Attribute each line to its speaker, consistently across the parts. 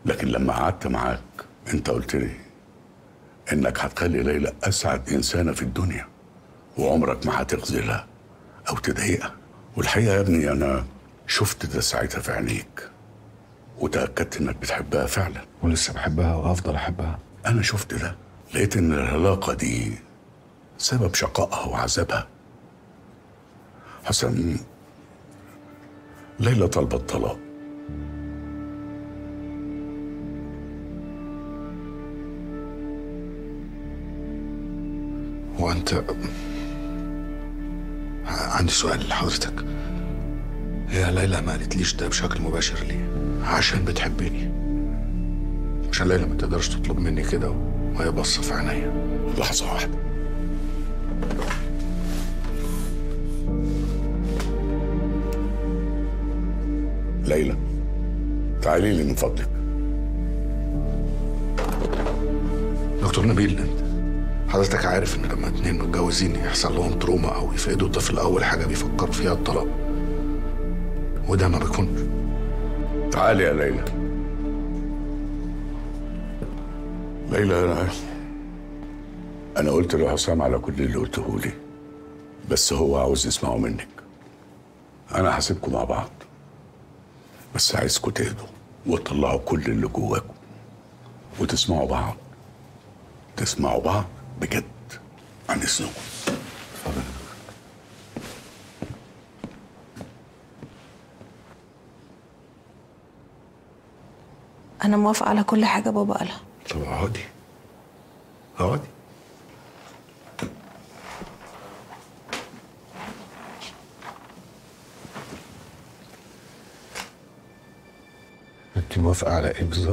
Speaker 1: لكن لما قعدت معاك انت قلت لي انك هتخلي ليلى اسعد انسانه في الدنيا وعمرك ما هتخذلها او تضايقها والحقيقه يا ابني انا شفت ده ساعتها في عينيك وتاكدت انك بتحبها فعلا
Speaker 2: ولسه بحبها وهفضل احبها
Speaker 1: انا شفت ده لقيت ان العلاقه دي سبب شقائها وعذابها حسن ليلى طلبت الطلاق
Speaker 2: وانت عندي سؤال لحضرتك هي ليلى ما قالتليش ده بشكل مباشر ليه عشان بتحبني عشان ليلى ما تقدرش تطلب مني كده وهي باصه في عينيا
Speaker 1: لحظه واحده ليلى تعالي لي من فضلك
Speaker 2: دكتور نبيل انت حضرتك عارف ان لما اتنين متجوزين يحصل لهم تروما او يفقدوا طفل اول حاجه بيفكروا فيها الطلاق وده ما بيكونش
Speaker 1: تعالي يا ليلى ليلى انا انا قلت لحسام على كل اللي قلته لي بس هو عاوز يسمعه منك انا هسيبكم مع بعض بس عايزكم تهدوا وتطلعوا كل اللي جواكم وتسمعوا بعض تسمعوا بعض بجد عن اذنكم
Speaker 3: انا موافقه على كل حاجه بابا قالها
Speaker 2: طب اقعدي اقعدي انت موافقه على ايه بالظبط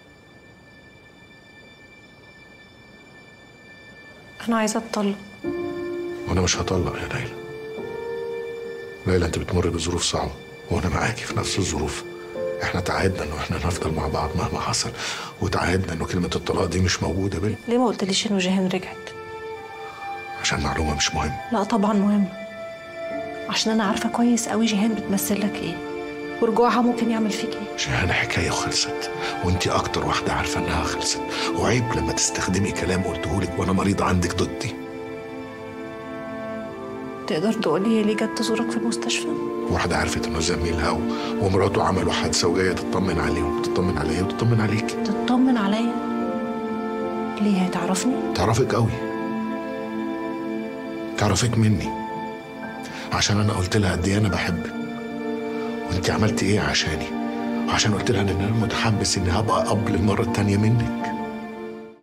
Speaker 3: انا عايزه اتطلق
Speaker 2: وانا مش هطلق يا ليلى ليلى انت بتمر بظروف صعبه وانا معاكي في نفس الظروف احنا تعهدنا انه احنا نفضل مع بعض مهما حصل وتعهدنا انه كلمه الطلاق دي مش موجوده بينا
Speaker 3: ليه ما قلتليش انه جيهان رجعت
Speaker 2: عشان معلومه مش مهمه
Speaker 3: لا طبعا مهم عشان انا عارفه كويس قوي جيهان بتمثل لك ايه ورجوعها ممكن يعمل فيك ايه
Speaker 2: شيهان حكايه وخلصت وانت اكتر واحده عارفه انها خلصت وعيب لما تستخدمي كلام قلتهولك وانا مريض عندك ضدي
Speaker 3: تقدر تقولي هي ليه جت تزورك في المستشفى
Speaker 2: واحده عرفت انه زميلها و- ومراته عملوا حادثه وجايه تطمن عليهم تطمن عليا وتطمن عليك
Speaker 3: تطمن عليا ليه هي تعرفني
Speaker 2: تعرفك قوي تعرفك مني عشان انا قلت لها قد ايه انا بحبك وانت عملت ايه عشاني وعشان قلت لها ان انا متحمس اني هبقى اب للمره التانيه منك